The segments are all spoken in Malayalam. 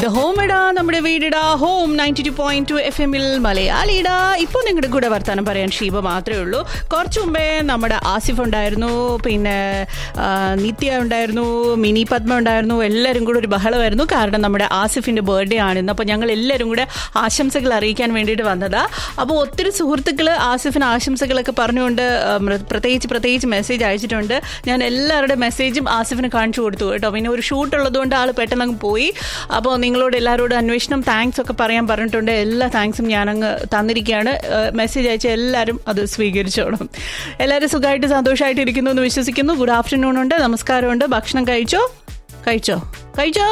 ഇത് ഹോം ഇടാ നമ്മുടെ വീടിടാ home ninety two point two F എമ്മിൽ മലയാളിടാ ഇപ്പോൾ നിങ്ങളുടെ കൂടെ വർത്താനം പറയാൻ ഷീബ മാത്രമേ ഉള്ളൂ കുറച്ച് മുമ്പേ നമ്മുടെ ആസിഫ് ഉണ്ടായിരുന്നു പിന്നെ ആ, നിത്യ ഉണ്ടായിരുന്നു മിനി പത്മ ഉണ്ടായിരുന്നു എല്ലാവരും കൂടെ ഒരു ബഹളമായിരുന്നു കാരണം നമ്മുടെ ആസിഫിന്റെ ബർത്ത്ഡേ ആണ് ഇന്ന് അപ്പോൾ ഞങ്ങൾ എല്ലാവരും കൂടെ ആശംസകൾ അറിയിക്കാൻ വേണ്ടിയിട്ട് വന്നതാ അപ്പോൾ ഒത്തിരി സുഹൃത്തുക്കൾ ആസിഫിന് ആശംസകളൊക്കെ പറഞ്ഞുകൊണ്ട് ആ, മൃ- പ്രത്യേകിച്ച് പ്രത്യേകിച്ച് മെസ്സേജ് അയച്ചിട്ടുണ്ട് ഞാൻ എല്ലാവരുടെ മെസ്സേജും ആസിഫിന് കാണിച്ചു കൊടുത്തു കേട്ടോ പിന്നെ ഒരു ഷൂട്ട് ഉള്ളതുകൊണ്ട് ആൾ പെട്ടെന്ന് അങ്ങ് പോയി അപ്പോൾ നിങ്ങളോട് എല്ലാവരോടും അന്വേഷണം താങ്ക്സ് ഒക്കെ പറയാൻ പറഞ്ഞിട്ടുണ്ട് എല്ലാ താങ്ക്സും ഞാനങ്ങ് തന്നിരിക്കുകയാണ് മെസ്സേജ് അയച്ച എല്ലാവരും അത് സ്വീകരിച്ചോളും എല്ലാവരും സുഖമായിട്ട് സന്തോഷമായിട്ട് ഇരിക്കുന്നു എന്ന് വിശ്വസിക്കുന്നു ഗുഡ് ആഫ്റ്റർനൂൺ ഉണ്ട് നമസ്കാരമുണ്ട് ഭക്ഷണം കഴിച്ചോ കഴിച്ചോ കഴിച്ചോ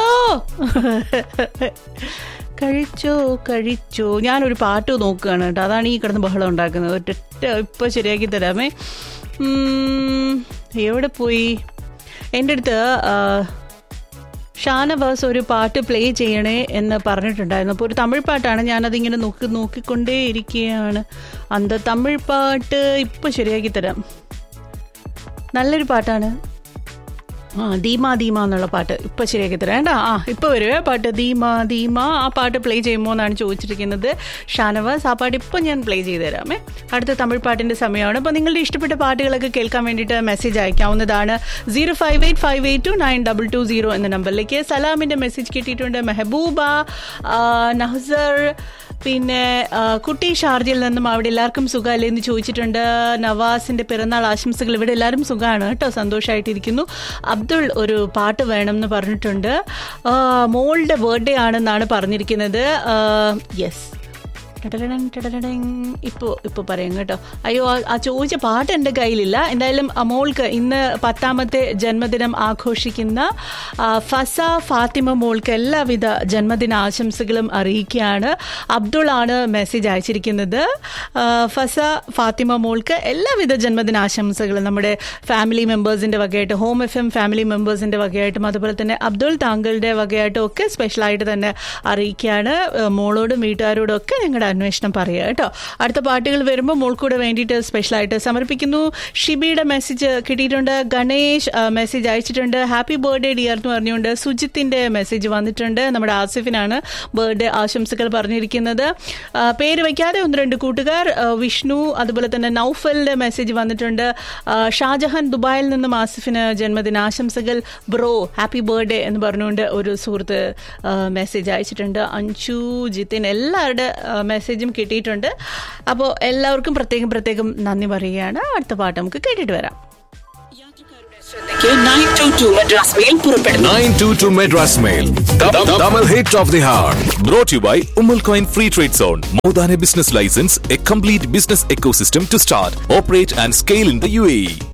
കഴിച്ചോ കഴിച്ചോ ഞാനൊരു പാട്ട് നോക്കുകയാണ് കേട്ടോ അതാണ് ഈ കിടന്ന് ബഹളം ഉണ്ടാക്കുന്നത് ഒറ്റ ഇപ്പോൾ ശരിയാക്കി തരാമേ ഉം, എവിടെ പോയി എൻ്റെ അടുത്ത് ആ, ഷാനവാസ് ഒരു പാട്ട് പ്ലേ ചെയ്യണേ എന്ന് പറഞ്ഞിട്ടുണ്ടായിരുന്നു അപ്പോൾ ഒരു തമിഴ് പാട്ടാണ് ഞാനതിങ്ങനെ നോക്കി നോക്കിക്കൊണ്ടേ ഇരിക്കുകയാണ് അന്ത തമിഴ് പാട്ട് ഇപ്പോൾ ശരിയാക്കി തരാം നല്ലൊരു പാട്ടാണ് ആ ധീമ ധീമ എന്നുള്ള പാട്ട് ഇപ്പം ശരിയാക്കി തരാം കേട്ടോ ആ ഇപ്പോൾ വരുവേ പാട്ട് ധീമ ധീമ ആ പാട്ട് പ്ലേ ചെയ്യുമോ എന്നാണ് ചോദിച്ചിരിക്കുന്നത് ഷാനവാസ് ആ പാട്ട് ഇപ്പം ഞാൻ പ്ലേ ചെയ്ത് തരാമേ അടുത്ത തമിഴ് പാട്ടിൻ്റെ സമയമാണ് അപ്പോൾ നിങ്ങളുടെ ഇഷ്ടപ്പെട്ട പാട്ടുകളൊക്കെ കേൾക്കാൻ വേണ്ടിയിട്ട് മെസ്സേജ് അയക്കാവുന്നതാണ് zero five eight five eight two nine double two zero എന്ന നമ്പറിലേക്ക് സലാമിൻ്റെ മെസ്സേജ് കിട്ടിയിട്ടുണ്ട് മെഹബൂബ ആ, നഹ്സർ പിന്നെ ആ, കുട്ടി ഷാർജയിൽ നിന്നും അവിടെ എല്ലാവർക്കും സുഖമല്ലേ എന്ന് ചോദിച്ചിട്ടുണ്ട് നവാസിന്റെ പിറന്നാൾ ആശംസകൾ ഇവിടെ എല്ലാവരും സുഖമാണ് കേട്ടോ സന്തോഷമായിട്ടിരിക്കുന്നു അബ്ദുൾ ഒരു പാട്ട് വേണം എന്ന് പറഞ്ഞിട്ടുണ്ട് ആ, മോളുടെ ബർത്ത്ഡേ ആണെന്നാണ് പറഞ്ഞിരിക്കുന്നത് യെസ് ടടടടങ് ടടടടങ് ഇപ്പോൾ ഇപ്പോൾ പറയാം കേട്ടോ അയ്യോ ആ- ആ ചോദിച്ച പാട്ട് എൻ്റെ കയ്യിലില്ല എന്തായാലും മോൾക്ക് ഇന്ന് പത്താമത്തെ ജന്മദിനം ആഘോഷിക്കുന്ന ആ, ഫസ ഫാത്തിമ മോൾക്ക് എല്ലാവിധ ജന്മദിന ആശംസകളും അറിയിക്കുകയാണ് അബ്ദുളാണ് മെസ്സേജ് അയച്ചിരിക്കുന്നത് ആ, ഫസ ഫാത്തിമ മോൾക്ക് എല്ലാവിധ ജന്മദിന ആശംസകളും നമ്മുടെ ഫാമിലി മെമ്പേഴ്സിൻ്റെ വകയായിട്ട് ഹോം എഫ് എം ഫാമിലി മെമ്പേഴ്സിൻ്റെ വകയായിട്ടും അതുപോലെ തന്നെ അബ്ദുൾ താങ്കളുടെ വകയായിട്ടും ഒക്കെ സ്പെഷ്യലായിട്ട് തന്നെ അറിയിക്കുകയാണ് ആ, മോളോടും വീട്ടുകാരോടും ഒക്കെ ഞങ്ങളുടെ അന്വേഷണം പറയുക കേട്ടോ അടുത്ത പാട്ടുകൾ വരുമ്പോൾ മോൾക്കൂടെ വേണ്ടിയിട്ട് സ്പെഷ്യലായിട്ട് സമർപ്പിക്കുന്നു ഷിബിയുടെ മെസ്സേജ് കിട്ടിയിട്ടുണ്ട് ഗണേഷ് ആ, മെസ്സേജ് അയച്ചിട്ടുണ്ട് ഹാപ്പി ബർത്ത്ഡേ ഡിയർ എന്ന് പറഞ്ഞുകൊണ്ട് സുജിത്തിന്റെ മെസ്സേജ് വന്നിട്ടുണ്ട് നമ്മുടെ ആസിഫിനാണ് ബർത്ത്ഡേ ആശംസകൾ പറഞ്ഞിരിക്കുന്നത് ആ, പേര് വയ്ക്കാതെ ഒന്ന് രണ്ട് കൂട്ടുകാർ ആ, വിഷ്ണു അതുപോലെ തന്നെ നൌഫലിന്റെ മെസ്സേജ് വന്നിട്ടുണ്ട് ആ, ഷാജഹാൻ ദുബായിൽ നിന്നും ആസിഫിന് ജന്മദിന ആശംസകൾ ബ്രോ ഹാപ്പി ബർത്ത്ഡേ എന്ന് പറഞ്ഞുകൊണ്ട് ഒരു സുഹൃത്ത് മെസ്സേജ് അയച്ചിട്ടുണ്ട് അഞ്ചു ജിത്തിൻ എല്ലാവരുടെ മെസ്സേജും കിട്ടിയിട്ടുണ്ട് അപ്പോൾ എല്ലാവർക്കും പ്രത്യേകം പ്രത്യേകം നന്ദി പറയുകയാണ് അടുത്ത പാട്ട് നമുക്ക് കേട്ടിട്ട് വരാം nine two two Madras mail പുറപ്പെടുന്നു 922 Madras Mail. Double hit of the hour. Brought to you by Umal Coin Free Trade Zone. Modane Business License, a complete business ecosystem to start, operate, and scale in the UAE.